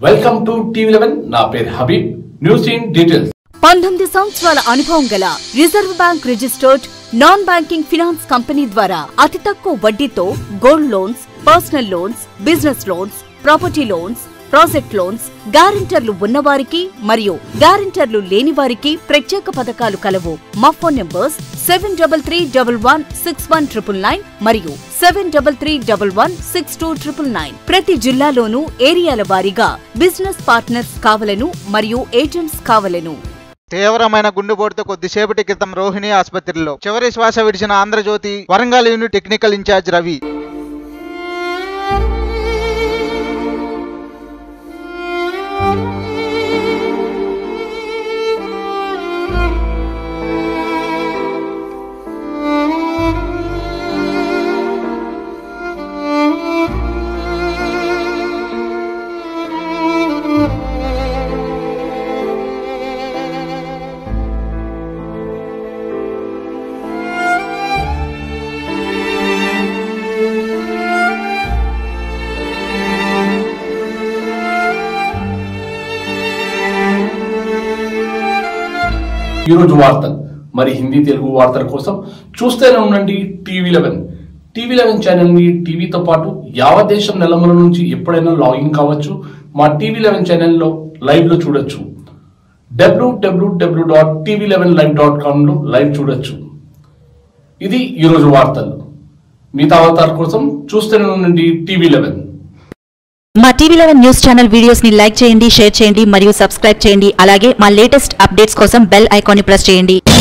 welcome to TV eleven నా పేరు Habib news in details పంతొమ్మిది సంవత్సరాల అనుభవం గల reserve bank registered non banking finance company ద్వారా అతి తక్కువ వడ్డీతో gold loans personal loans business loans property loans project loans గ్యారెంటర్లు ఉన్నవారికి మరియు గ్యారెంటర్లు లేని వారికి ప్రత్యేక పథకాలు కలవు మా phone numbers seven double three double one six one triple nine మరియు seven double three double one six two triple nine ప్రతి జిల్లాలోనూ ఏరియాల వారీగా బిజినెస్ పార్ట్నర్స్ కావలను మరియు ఏజెంట్స్ కావలను తీవ్రమైన గుండెపోటుతో కొద్దిసేపటి క్రితం రోహిణి ఆసుపత్రిలో చివరి శ్వాస విడిచిన Andhra Jyothi Warangal unit technical in-charge Ravi ఈరోజు వార్తలు మరి హిందీ తెలుగు వార్తల కోసం చూస్తూనే ఉండండి TV eleven TV eleven channel ని టీవీతో పాటు యావత్ దేశం నెలమల నుంచి ఎప్పుడైనా లాగిన్ కావచ్చు మా టీవీ లెవెన్ ఛానల్లో లైవ్ లో చూడొచ్చు W W W dot TV eleven live dot com లో లైవ్ చూడొచ్చు ఇది ఈరోజు వార్తలు మిగతా వార్తల కోసం చూస్తూనే ఉండండి టీవీ లెవెన్ మా TV eleven news channel videos ని లైక్ చేయండి షేర్ చేయండి మరియు సబ్స్క్రైబ్ చేయండి అలాగే మా లేటెస్ట్ అప్డేట్స్ కోసం బెల్ ఐకాన్ ని ప్రెస్ చేయండి